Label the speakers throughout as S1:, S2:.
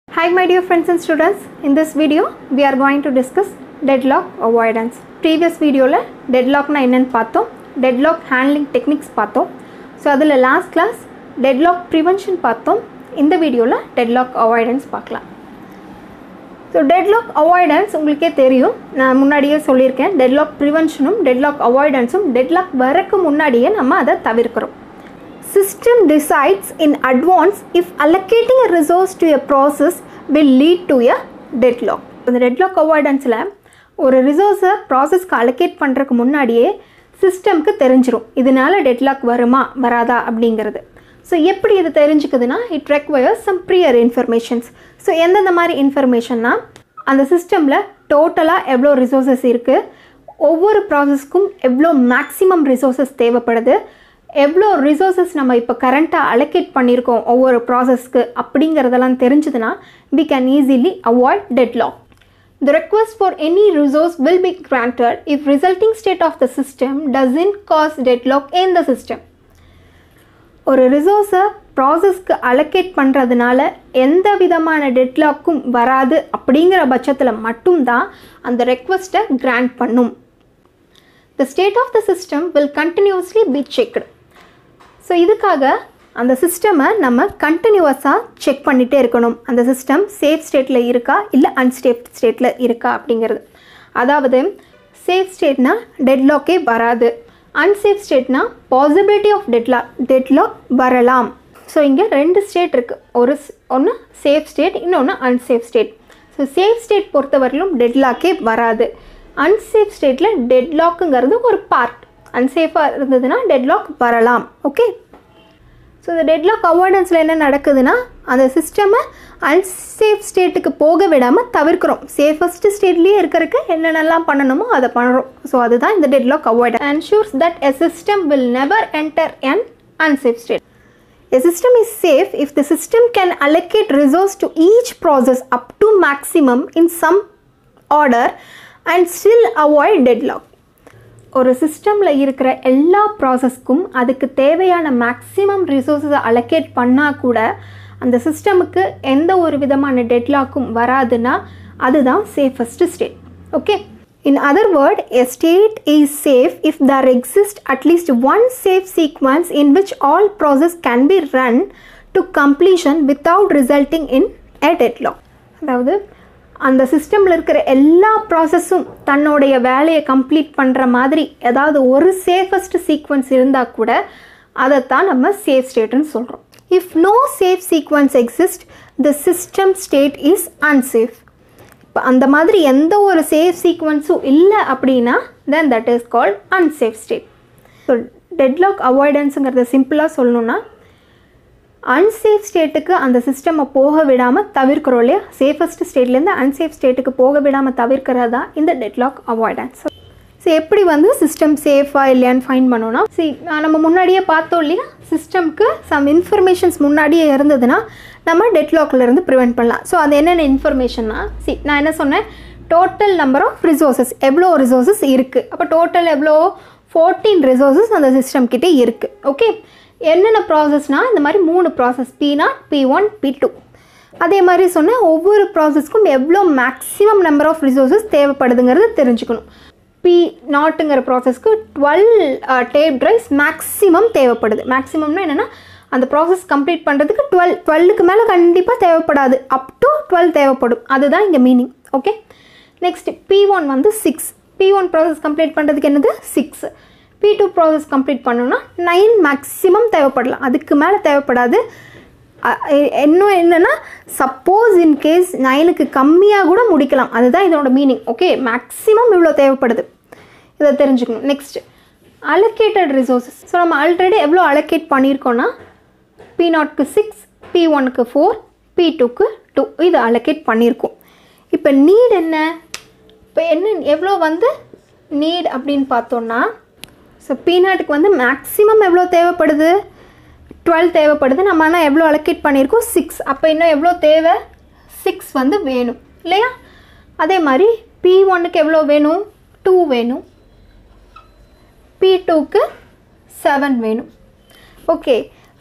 S1: Hi my dear friends and students, in this video we are going to discuss deadlock avoidance. Previous videoவில் deadlockனா என்னன்னு பார்த்தோம் deadlock handling techniques பார்த்தோம் so அதில் last class deadlock prevention பார்த்தோம் இந்த வீடியோவில் deadlock avoidance பார்க்கலாம் so deadlock avoidance உங்களுக்கே தெரியும் நான் முன்னாடியே சொல்லியிருக்கேன் டெட்லாக் ப்ரிவென்ஷனும் டெட்லாக் அவாய்டன்ஸும் டெட்லாக் வரக்கு முன்னாடியே நம்ம அதை தவிர்க்கிறோம் system decides in advance if allocating a resource to a process will lead to a deadlock இந்த டெட்லாக் அவாய்டன்ஸில் ஒரு ரிசோர்ஸை ப்ராசஸ்க்கு அலோகேட் பண்ணுறதுக்கு முன்னாடியே சிஸ்டம்க்கு தெரிஞ்சிரும் இதனால டெட்லாக் வருமா வராதா அப்படிங்கிறது ஸோ எப்படி இது தெரிஞ்சுக்குதுன்னா it requires some prior informations so எந்தெந்த மாதிரி இன்ஃபர்மேஷன்னா அந்த சிஸ்டமில் டோட்டலாக எவ்வளோ ரிசோர்ஸஸ் இருக்குது ஒவ்வொரு ப்ராசஸ்க்கும் எவ்வளோ மேக்ஸிமம் ரிசோர்ஸஸ் தேவைப்படுது எவ்வளோ ரிசோர்ஸஸ் நம்ம இப்போ கரண்ட்டாக அலோகேட் பண்ணியிருக்கோம் ஒவ்வொரு ப்ராசஸ்க்கு அப்படிங்கிறதெல்லாம் தெரிஞ்சதுன்னா we can easily avoid deadlock. The request for any resource will be granted if resulting state of the system doesn't cause deadlock in the system. ஒரு ரிசோர்ஸை ப்ராசஸ்க்கு அலோகேட் பண்ணுறதுனால எந்த விதமான டெட்லாக்கும் வராது அப்படிங்கிற பட்சத்தில் மட்டும்தான் அந்த ரெக்வஸ்ட்டை கிராண்ட் பண்ணும் the state of the system will continuously be checked so இதுக்காக அந்த சிஸ்டமை நம்ம கண்டினியூவஸாக செக் பண்ணிகிட்டே இருக்கணும் அந்த சிஸ்டம் சேஃப் ஸ்டேட்டில் இருக்கா இல்லை அன்சேஃப் ஸ்டேட்டில் இருக்கா அப்படிங்கிறது அதாவது சேஃப் ஸ்டேட்னா டெட்லாக்கே வராது அன்சேஃப் ஸ்டேட்னா பாசிபிலிட்டி ஆஃப் டெட்லாக் டெட்லாக் வரலாம் ஸோ இங்கே ரெண்டு ஸ்டேட் இருக்குது ஒரு ஒன்று சேஃப் ஸ்டேட் இன்னொன்று unsafe state so safe state பொறுத்தவரையிலும் டெட்லாக்கே வராது அன்சேஃப் ஸ்டேட்டில் டெட்லாக்குங்கிறது ஒரு பார்ட் அன்சேஃபாக இருந்ததுன்னா டெட்லாக் வரலாம் ஓகே ஸோ இந்த டெட்லாக் அவாய்டன்ஸில் என்ன நடக்குதுன்னா அந்த சிஸ்டமை அன்சேஃப் ஸ்டேட்டுக்கு போக விடாமல் தவிர்க்கிறோம் சேஃபஸ்ட் ஸ்டேட்லேயே இருக்கிறதுக்கு என்னென்னலாம் பண்ணணுமோ அதை பண்ணுறோம் ஸோ அதுதான் இந்த deadlock avoid ensures that a system will never enter an unsafe state A system is safe if the system can allocate resource to each process up to maximum in some order and still avoid deadlock. ஒரு சிஸ்டமில் இருக்கிற எல்லா ப்ராசஸ்க்கும் அதுக்கு தேவையான maximum ரிசோர்ஸஸை allocate பண்ணால் கூட அந்த சிஸ்டமுக்கு எந்த ஒரு விதமான டெட்லாக்கும் வராதுன்னா அதுதான் safest state okay in other word a state is safe if there exist at least one safe sequence in which all process can be run to completion without resulting in a deadlock அதாவது அந்த சிஸ்டமில் இருக்கிற எல்லா ப்ராசஸும் தன்னுடைய வேலையை complete பண்ணுற மாதிரி ஏதாவது ஒரு சேஃபஸ்ட் சீக்வன்ஸ் இருந்தால் கூட அதைத்தான் நம்ம சேஃப் ஸ்டேட்டுன்னு சொல்கிறோம் if no safe sequence exist the system state is unsafe இப்போ அந்த மாதிரி எந்த ஒரு சேஃப் சீக்வன்ஸும் இல்லை அப்படின்னா then that is called unsafe state so deadlock அவாய்டன்ஸுங்கிறத சிம்பிளாக சொல்லணுன்னா அன்சேஃப் ஸ்டேட்டுக்கு அந்த சிஸ்டமை போக விடாமல் தவிர்க்கிறோம் இல்லையா சேஃபஸ்ட் ஸ்டேட்லேருந்து அன்சேஃப் ஸ்டேட்டுக்கு போக விடாமல் தவிர்க்கிறது தான் இந்த டெட்லாக் அவாய்டன்ஸ் ஸோ எப்படி வந்து சிஸ்டம் சேஃபாக இல்லையான்னு ஃபைன் பண்ணோன்னா சி நம்ம முன்னாடியே பார்த்தோம் இல்லையா சிஸ்டம்க்கு சம் இன்ஃபர்மேஷன்ஸ் முன்னாடியே இருந்ததுன்னா நம்ம டெட்லாக்லேருந்து ப்ரிவெண்ட் பண்ணலாம் ஸோ அது என்னென்ன இன்ஃபர்மேஷன்னா சி நான் என்ன சொன்னேன் டோட்டல் நம்பர் ஆஃப் ரிசோர்ஸஸ் எவ்வளோ ரிசோர்ஸஸ் இருக்குது அப்போ டோட்டல் எவ்வளோ ஃபோர்டீன் ரிசோர்ஸஸ் அந்த சிஸ்டம் கிட்டே இருக்குது ஓகே என்னென்ன ப்ராசஸ்னால் இந்த மாதிரி மூணு process P nought P one P two அதே மாதிரி சொன்னால் ஒவ்வொரு ப்ராசஸ்க்கும் எவ்வளோ மேக்ஸிமம் நம்பர் ஆஃப் ரிசோர்ஸஸ் தேவைப்படுதுங்கிறது தெரிஞ்சுக்கணும் பி நாட்டுங்கிற ப்ராசஸ்க்கு டுவெல் டேப் ட்ரைவ்ஸ் மேக்ஸிமம் தேவைப்படுது மேக்ஸிமம்னா என்னென்னா அந்த ப்ராசஸ் கம்ப்ளீட் பண்ணுறதுக்கு டுவெல் டுவெல்லுக்கு மேலே கண்டிப்பாக தேவைப்படாது அப் டு டுவெல் தேவைப்படும் அதுதான் இங்கே meaning okay next P one வந்து six P one process complete பண்ணுறதுக்கு என்னது six P two process complete பண்ணோன்னா நைன் மேக்ஸிமம் தேவைப்படலாம் அதுக்கு மேலே தேவைப்படாது இன்னும் என்னென்னா சப்போஸ் இன்கேஸ் நைனுக்கு கம்மியாக கூட முடிக்கலாம் அதுதான் இதோட மீனிங் ஓகே மேக்ஸிமம் இவ்வளோ தேவைப்படுது இதை தெரிஞ்சுக்கணும் நெக்ஸ்ட் அலோகேட்டட் ரிசோர்ஸஸ் ஸோ நம்ம ஆல்ரெடி எவ்வளோ அலோகேட் பண்ணியிருக்கோன்னா பி நாட்க்கு சிக்ஸ் பி ஒனுக்கு ஃபோர் பி டூக்கு டூ இது அலோகேட் பண்ணியிருக்கோம் இப்போ நீட் என்ன இப்போ என்ன எவ்வளோ வந்து நீட் அப்படின்னு பார்த்தோன்னா ஸோ பி நாட்டுக்கு வந்து மேக்ஸிமம் எவ்வளோ தேவைப்படுது டுவெல் தேவைப்படுது நம்ம ஆனால் எவ்வளோ அலோகேட் பண்ணியிருக்கோம் சிக்ஸ் அப்போ இன்னும் எவ்வளோ தேவை சிக்ஸ் வந்து வேணும் இல்லையா அதே மாதிரி பி ஒன்னுக்கு எவ்வளோ வேணும் டூ வேணும் பி டூக்கு செவன் வேணும் ஓகே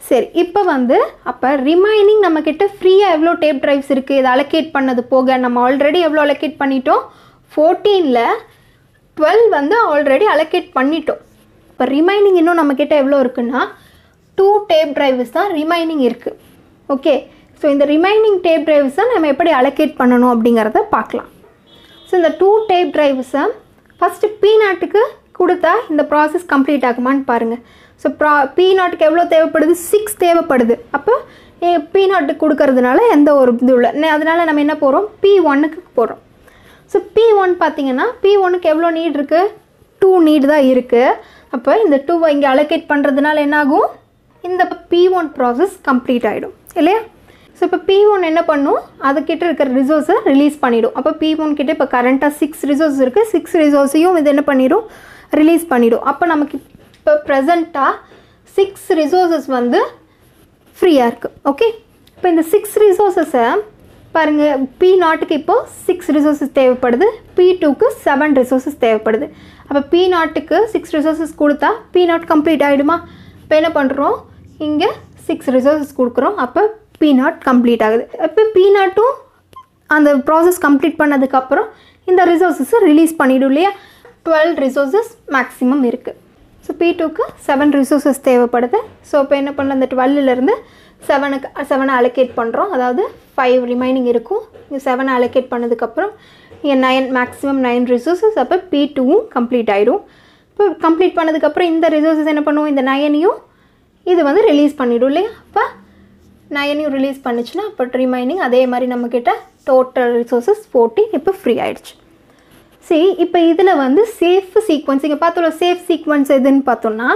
S1: சரி இப்போ வந்து அப்போ ரிமைனிங் நம்மக்கிட்ட ஃப்ரீயாக எவ்வளோ டேப் டிரைவ்ஸ் இருக்குது இதை அலோகேட் பண்ணது போக நம்ம ஆல்ரெடி எவ்வளோ அலோகேட் பண்ணிட்டோம் ஃபோர்டீனில் டுவெல் வந்து ஆல்ரெடி அலோகேட் பண்ணிட்டோம் இப்போ ரிமைனிங் இன்னும் நம்மக்கிட்ட எவ்வளோ இருக்குன்னா டூ டேப் டிரைவ்ஸ் தான் ரிமைனிங் இருக்குது ஓகே ஸோ இந்த ரிமைனிங் டேப் டிரைவ்ஸ் தான் நம்ம எப்படி அலோகேட் பண்ணணும் அப்படிங்கிறத பார்க்கலாம் ஸோ இந்த டூ டேப் டிரைவ்ஸை ஃபஸ்ட்டு பி நாட்டுக்கு கொடுத்தா இந்த ப்ராசஸ் கம்ப்ளீட் ஆகுமான்னு பாருங்கள் ஸோ ப்ரா பி நாட்டுக்கு எவ்வளோ தேவைப்படுது சிக்ஸ் தேவைப்படுது அப்போ பி நாட்டுக்கு கொடுக்கறதுனால எந்த ஒரு இது இல்லை அதனால் நம்ம என்ன போகிறோம் பி ஒன்னுக்கு போகிறோம் ஸோ பி ஒன் பார்த்தீங்கன்னா பி ஒன்னுக்கு எவ்வளோ நீட் இருக்குது டூ நீட் தான் இருக்குது அப்போ இந்த டூவை இங்கே அலோகேட் பண்ணுறதுனால என்னாகும் இந்த பி ஒன் ப்ராசஸ் கம்ப்ளீட் ஆகிடும் இல்லையா ஸோ இப்போ பி ஒன் என்ன பண்ணும் அதுக்கிட்ட இருக்கிற ரிசோர்ஸை ரிலீஸ் பண்ணிடும் அப்போ பி ஒன் கிட்ட இப்போ கரண்ட்டாக சிக்ஸ் ரிசோர்ஸ் இருக்குது சிக்ஸ் ரிசோர்ஸையும் இது என்ன பண்ணிடும் ரிலீஸ் பண்ணிடும் அப்போ நமக்கு இப்போ ப்ரெசண்ட்டாக சிக்ஸ் ரிசோர்ஸஸ் வந்து ஃப்ரீயாக இருக்குது ஓகே இப்போ இந்த சிக்ஸ் ரிசோர்ஸஸை பாருங்கள் பி நாட்டுக்கு இப்போது சிக்ஸ் ரிசோர்ஸஸ் தேவைப்படுது பி டூக்கு செவன் ரிசோர்ஸஸ் தேவைப்படுது அப்போ பி நாட்டுக்கு சிக்ஸ் ரிசோர்ஸஸ் கொடுத்தா பி நாட் கம்ப்ளீட் ஆகிடுமா இப்போ என்ன பண்ணுறோம் இங்கே சிக்ஸ் ரிசோர்ஸஸ் கொடுக்குறோம் அப்போ பி நாட் கம்ப்ளீட் ஆகுது இப்போ பி நாட்டும் அந்த ப்ராசஸ் கம்ப்ளீட் பண்ணதுக்கப்புறம் இந்த ரிசோர்ஸஸை ரிலீஸ் பண்ணிடும் இல்லையா டுவெல் ரிசோர்ஸஸ் மேக்ஸிமம் இருக்குது ஸோ பி டூக்கு செவன் ரிசோர்ஸஸ் தேவைப்படுது ஸோ இப்போ என்ன பண்ணல அந்த டுவெல்லிருந்து செவனுக்கு செவனை அலோகேட் பண்ணுறோம் அதாவது ஃபைவ் ரிமைனிங் இருக்கும் இந்த செவனை அலோகேட் பண்ணதுக்கப்புறம் இங்கே நைன் மேக்ஸிமம் நைன் ரிசோர்ஸஸ் அப்போ பி டூவும் கம்ப்ளீட் ஆயிடும் இப்போ கம்ப்ளீட் பண்ணதுக்கப்புறம் இந்த ரிசோர்ஸஸ் என்ன பண்ணுவோம் இந்த நயனையும் இது வந்து ரிலீஸ் பண்ணிடும் இல்லையா அப்போ நயனையும் ரிலீஸ் பண்ணுச்சுன்னா அப்போ ரிமைனிங் அதே மாதிரி நம்மக்கிட்ட டோட்டல் ரிசோர்ஸஸ் ஃபோர்டீன் இப்போ ஃப்ரீ ஆயிடுச்சு சரி இப்போ இதில் வந்து சேஃப் சீக்வன்ஸ் இங்கே பார்த்தோம்ல சேஃப் சீக்வன்ஸ் எதுன்னு பார்த்தோம்னா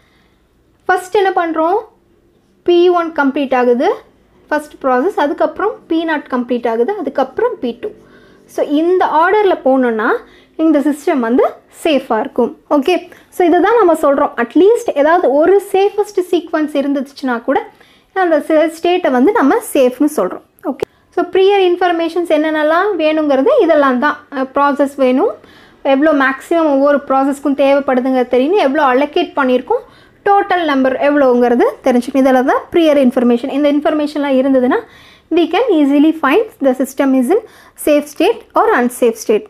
S1: ஃபஸ்ட் என்ன பண்ணுறோம் பி ஒன் கம்ப்ளீட் ஆகுது ஃபஸ்ட் ப்ராசஸ் அதுக்கப்புறம் பி நாட் கம்ப்ளீட் ஆகுது அதுக்கப்புறம் பி டூ ஸோ இந்த ஆர்டரில் போனோன்னா இந்த சிஸ்டம் வந்து சேஃபாக இருக்கும் ஓகே ஸோ இதை தான் நம்ம சொல்கிறோம் அட்லீஸ்ட் ஏதாவது ஒரு சேஃபஸ்ட் சீக்வன்ஸ் இருந்துச்சுன்னா கூட அந்த ஸ்டேட்டை வந்து நம்ம சேஃப்னு சொல்கிறோம் ஓகே ஸோ ப்ரியர் இன்ஃபர்மேஷன்ஸ் என்னென்னலாம் வேணுங்கிறது இதெல்லாம் தான் ப்ராசஸ் வேணும் எவ்வளோ மேக்ஸிமம் ஒவ்வொரு ப்ராசஸ்க்கும் தேவைப்படுதுங்க தெரியும் எவ்வளோ அலோகேட் பண்ணியிருக்கோம் டோட்டல் நம்பர் எவ்வளோங்கிறது தெரிஞ்சுக்கணும் இதில் தான் ப்ரியர் இன்ஃபர்மேஷன் இந்த இன்ஃபர்மேஷன்லாம் இருந்ததுன்னா we can easily find the system is in safe state or unsafe state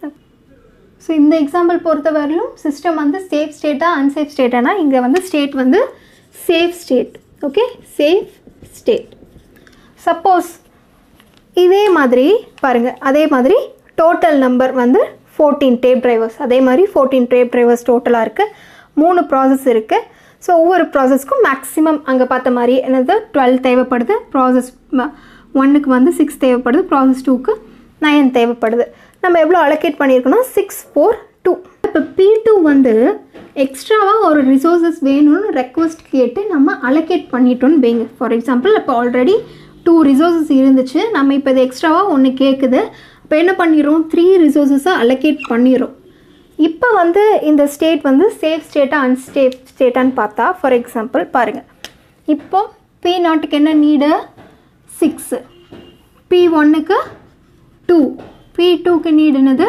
S1: so இந்த எக்ஸாம்பிள் பொறுத்தவரையிலும் சிஸ்டம் வந்து சேஃப் ஸ்டேட்டா அன்சேஃப் ஸ்டேட்டானா இங்கே வந்து ஸ்டேட் வந்து safe state okay safe state suppose இதே மாதிரி பாருங்கள் அதே மாதிரி டோட்டல் நம்பர் வந்து ஃபோர்டீன் டேப் டிரைவர்ஸ் அதே மாதிரி ஃபோர்டீன் டேப் டிரைவர்ஸ் டோட்டலாக இருக்குது மூணு ப்ராசஸ் இருக்குது ஸோ ஒவ்வொரு ப்ராசஸ்க்கும் மேக்ஸிமம் அங்கே பார்த்த மாதிரி என்னது டுவெல் தேவைப்படுது ப்ராசஸ் ஒன்னுக்கு வந்து சிக்ஸ் தேவைப்படுது ப்ராசஸ் டூக்கு நைன் தேவைப்படுது நம்ம எவ்வளோ அலோகேட் பண்ணியிருக்கோம்னா சிக்ஸ் ஃபோர் டூ இப்போ பி டூ வந்து எக்ஸ்ட்ராவாக ஒரு ரிசோர்ஸஸ் வேணும்னு ரெக்வஸ்ட் கேட்டு நம்ம அலோகேட் பண்ணிட்டோன்னு வைங்க ஃபார் எக்ஸாம்பிள் இப்போ ஆல்ரெடி டூ ரிசோர்ஸஸ் இருந்துச்சு நம்ம இப்போ இது எக்ஸ்ட்ராவாக ஒன்று கேட்குது இப்போ என்ன பண்ணிடுறோம் த்ரீ ரிசோர்ஸஸை அலோகேட் பண்ணிடுறோம் இப்போ வந்து இந்த ஸ்டேட் வந்து சேஃப் ஸ்டேட்டா அன்ஸ்டேஃப் ஸ்டேட்டான்னு பார்த்தா ஃபார் எக்ஸாம்பிள் பாருங்கள் இப்போ பி நாட்டுக்கு என்ன நீடு சிக்ஸு பி ஒன்னுக்கு டூ பி டூக்கு நீடு என்னது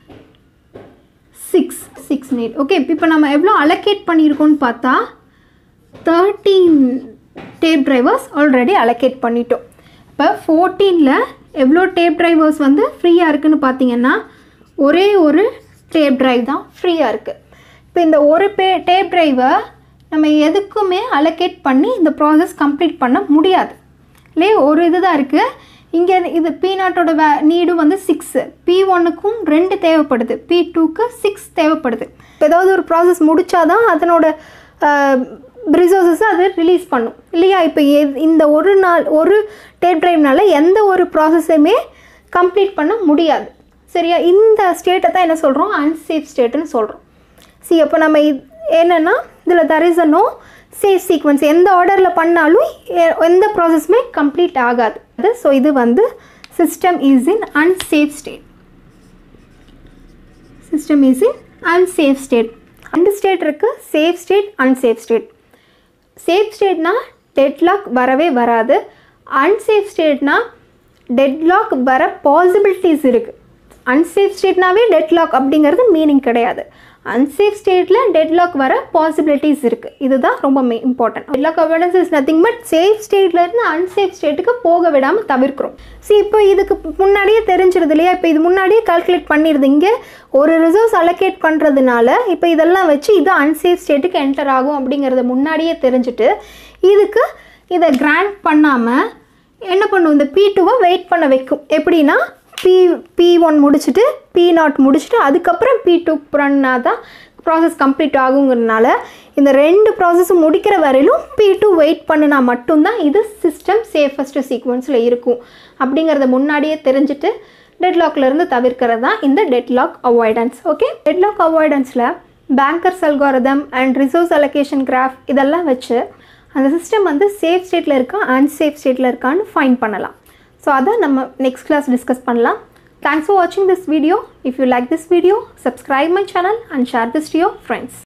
S1: சிக்ஸ் சிக்ஸ் நீட் ஓகே இப்போ நம்ம எவ்வளோ அலோகேட் பண்ணியிருக்கோம்னு பார்த்தா thirteen tape drivers already allocate பண்ணிட்டோம் இப்போ ஃபோர்டீனில் எவ்வளோ டேப் டிரைவர்ஸ் வந்து ஃப்ரீயாக இருக்குன்னு பார்த்தீங்கன்னா ஒரே ஒரு டேப் டிரைவ் தான் ஃப்ரீயாக இருக்குது இப்போ இந்த ஒரு பே டேப் டிரைவை நம்ம எதுக்குமே அலோகேட் பண்ணி இந்த ப்ராசஸ் கம்ப்ளீட் பண்ண முடியாது இல்லையே ஒரு இது தான் இருக்குது இங்கே இது பி நாட்டோட வே நீடும் வந்து சிக்ஸு பி ஒன்னுக்கும் ரெண்டு தேவைப்படுது பி டூக்கு சிக்ஸ் தேவைப்படுது இப்போ ஏதாவது ஒரு ப்ராசஸ் முடித்தாதான் அதனோட ரிசோர்ஸஸை அது ரிலீஸ் பண்ணும் இல்லையா இப்போ எ இந்த ஒரு நாள் ஒரு டேப் டிரைவ்னால எந்த ஒரு ப்ராசஸையுமே கம்ப்ளீட் பண்ண முடியாது சரியா இந்த ஸ்டேட்டை தான் என்ன சொல்கிறோம் அன்சேஃப் ஸ்டேட்டுன்னு சொல்கிறோம் சி அப்போ நம்ம இது என்னென்னா இதில் there is a no safe sequence எந்த ஆர்டரில் பண்ணாலும் எ- எந்த ப்ராசஸுமே கம்ப்ளீட் ஆகாது ஸோ இது வந்து system is in unsafe state system is in unsafe state ரெண்டு ஸ்டேட் இருக்குது safe state unsafe state safe ஸ்டேட்னா டெட்லாக் வரவே வராது அன்சேஃப் ஸ்டேட்னா டெட்லாக் வர பாசிபிலிட்டிஸ் இருக்குது அன்சேஃப் ஸ்டேட்னாவே டெட்லாக் அப்படிங்கிறது மீனிங் கிடையாது அன்சேஃப் ஸ்டேட்டில் டெட்லாக் வர பாசிபிலிட்டிஸ் இருக்குது இதுதான் ரொம்ப important deadlock awareness is nothing but safe ஸ்டேட்லேருந்து அன்சேஃப் ஸ்டேட்டுக்கு போக விடாமல் தவிர்க்கிறோம் ஸோ இப்போ இதுக்கு முன்னாடியே தெரிஞ்சிருது இல்லையா இப்போ இது முன்னாடியே கால்குலேட் பண்ணிடுது இங்கே ஒரு ரிசோர்ஸ் அலோகேட் பண்ணுறதுனால இப்போ இதெல்லாம் வச்சு இது அன்சேஃப் ஸ்டேட்டுக்கு என்டர் ஆகும் அப்படிங்கிறத முன்னாடியே தெரிஞ்சுட்டு இதுக்கு இதை கிராண்ட் பண்ணாமல் என்ன பண்ணும் இந்த பி டூவை வெயிட் பண்ண வைக்கும் எப்படின்னா பி பி ஒன் முடிச்சுட்டு பி நாட் முடிச்சுட்டு அதுக்கப்புறம் பி டூ ரன்னா தான் ப்ராசஸ் கம்ப்ளீட் ஆகுங்கிறதுனால இந்த ரெண்டு ப்ராசஸும் முடிக்கிற வரையிலும் பி டூ வெயிட் பண்ணினா மட்டும்தான் இது சிஸ்டம் சேஃபஸ்ட் சீக்வன்ஸில் இருக்கும் அப்படிங்கிறத முன்னாடியே தெரிஞ்சுட்டு டெட்லாக்லேருந்து தவிர்க்கிறது தான் இந்த டெட்லாக் அவாய்டன்ஸ் ஓகே டெட்லாக் அவாய்டன்ஸில் bankers algorithm and resource allocation graph இதெல்லாம் வச்சு அந்த சிஸ்டம் வந்து சேஃப் ஸ்டேட்டில் இருக்கா அன்சேஃப் ஸ்டேட்டில் இருக்கான்னு ஃபைன் பண்ணலாம் ஸோ அதை நம்ம நெக்ஸ்ட் கிளாஸ் டிஸ்கஸ் பண்ணலாம் தேங்க்ஸ் ஃபார் வாட்சிங் this video if you like this video subscribe my channel and share this to your friends